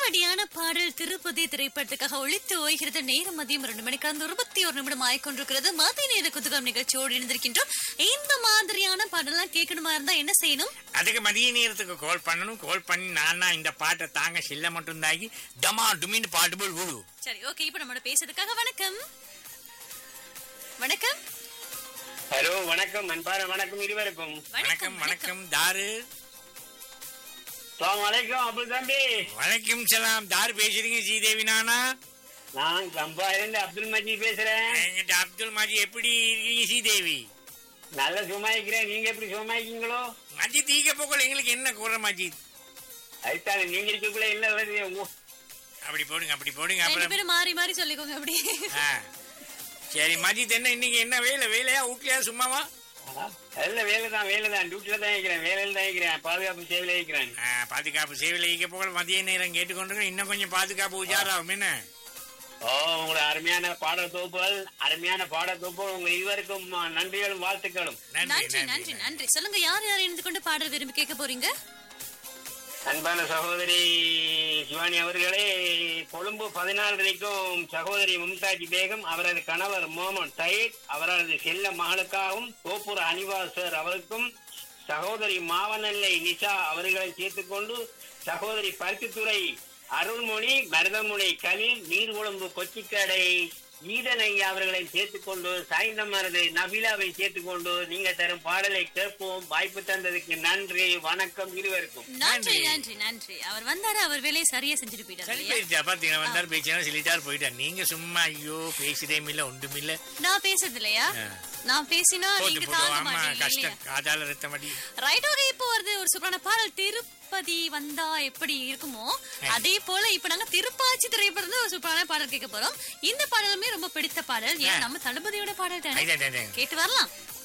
அப்படியான பாடல் திருப்பதி திரைப்படத்துக்காக ஒழித்து ஓய்கிறது நேரம் மதியம் ரெண்டு மணி கடந்த இருபத்தி ஒரு நிமிடம் ஆயிக்கொண்டிருக்கிறது மதிய நேர குதுகம் நிகழ்ச்சியோடு இணைந்திருக்கின்றோம் இந்த மாதிரியான பாடலாம் கேட்கணுமா இருந்தா என்ன செய்யணும் அதுக்கு மதிய நேரத்துக்கு கால் பண்ணணும் கால் பண்ணி நானா இந்த பாட்டை தாங்க சில்ல மட்டும் தாக்கி டமா டுமின்னு பாட்டு போல் விழு சரி ஓகே இப்ப நம்மளோட பேசுறதுக்காக வணக்கம் வணக்கம் ஹலோ வணக்கம் அன்பான வணக்கம் இருவருக்கும் வணக்கம் வணக்கம் தாரு அஸ்ஸலாமு அலைக்கும் அப்துல் தம்பி வணக்கம் சலாம் தாரு பேசுறீங்க ஸ்ரீதேவி நானா நான் கம்பா இருந்து அப்துல் மஜீத் பேசுறேன் என்கிட்ட அப்துல் மாஜி எப்படி இருக்கீங்க ஸ்ரீதேவி நல்ல சுமாயிக்கிறேன் நீங்க எப்படி சுமாயிக்கீங்களோ மஜி தீக்க போக்கல எங்களுக்கு என்ன கூற மஜித் அதுதான் நீங்க இருக்கக்குள்ள என்ன வருது உங்க- அப்படி போடுங்க அப்படி போடுங்க ரெண்டு அப்புறம் பேரும் மாறி மாறி சொல்லிக்கோங்க அப்படி ஆ. சரி மஜித் என்ன இன்னைக்கு என்ன வேலை வேலையா வீட்லயா சும்மாவா நல்ல வேலை தான் வேலை தான் டியூட்டில தான் இருக்கிறேன் வேலையில தான் இருக்கிறேன் பாதுகாப்பு சேவையில இருக்கிறேன் ஆ, பாதுகாப்பு சேவையில் ஈக்க போக மதிய நேரம் கேட்டுக்கொண்டு இன்னும் கொஞ்சம் பாதுகாப்பு உஜாராகும் என்ன ஓ உங்களோட அருமையான பாட தொகுப்புகள் அருமையான பாட தொகுப்புகள் உங்க இருவருக்கும் நன்றிகளும் வாழ்த்துக்களும் நன்றி நன்றி நன்றி சொல்லுங்க யார் யார் இணைந்து கொண்டு பாடல் விரும்பி கேட்க போறீங்க அன்பான சகோதரி சிவானி அவர்களே கொழும்பு பதினாலு வரைக்கும் சகோதரி மும்தாஜ் பேகம் அவரது கணவர் மோமன் சயீத் அவரது செல்ல மகளுக்காகவும் தோப்பூர் அனிவாசர் அவருக்கும் சகோதரி மாவனல்லை நிஷா அவர்களை சேர்த்துக்கொண்டு சகோதரி பருத்தித்துறை அருள்மொழி மருதமுனை கலில் நீர்குழம்பு கொச்சிக்கடை ஈதன் ஐயா அவர்களை சேர்த்துக்கொண்டு சாய்ந்தமரது நபிலாவை சேர்த்துக்கொண்டு நீங்க தரும் பாடலை கேட்போம் வாய்ப்பு தந்ததுக்கு நன்றி வணக்கம் இருவருக்கும் நன்றி நன்றி நன்றி அவர் வந்தாரு அவர் வேலையை சரியா செஞ்சுட்டு போயிட்டாரு சரி இல்லையா? போயிடுச்சா பாத்தீங்கன்னா வந்தாரு பேசினா சொல்லிட்டாரு போயிட்டார் நீங்க சும்மா ஐயோ பேசுறேம் இல்ல ஒன்றும் இல்ல நான் பேசுறது இல்லையா ஆ. நான் பேசினா போட்டு நீங்க போட்டு தாங்க ஆமா மாட்டீங்க இல்லையா? கஷ்டம் காதால ரத்தமடி ரைட் ஓகே இப்போ வருது ஒரு சூப்பரான பாடல் திருப்பதி வந்தா எப்படி இருக்குமோ அதே போல இப்ப நாங்க திருப்பாச்சி திரைப்படம் ஒரு சூப்பரான பாடல் கேட்க போறோம் இந்த பாடலுமே ரொம்ப பிடித்த பாடல் ஏன் நம்ம தளபதியோட பாடல் தானே ஐயா, ஐயா, ஐயா. கேட்டு வரலாம்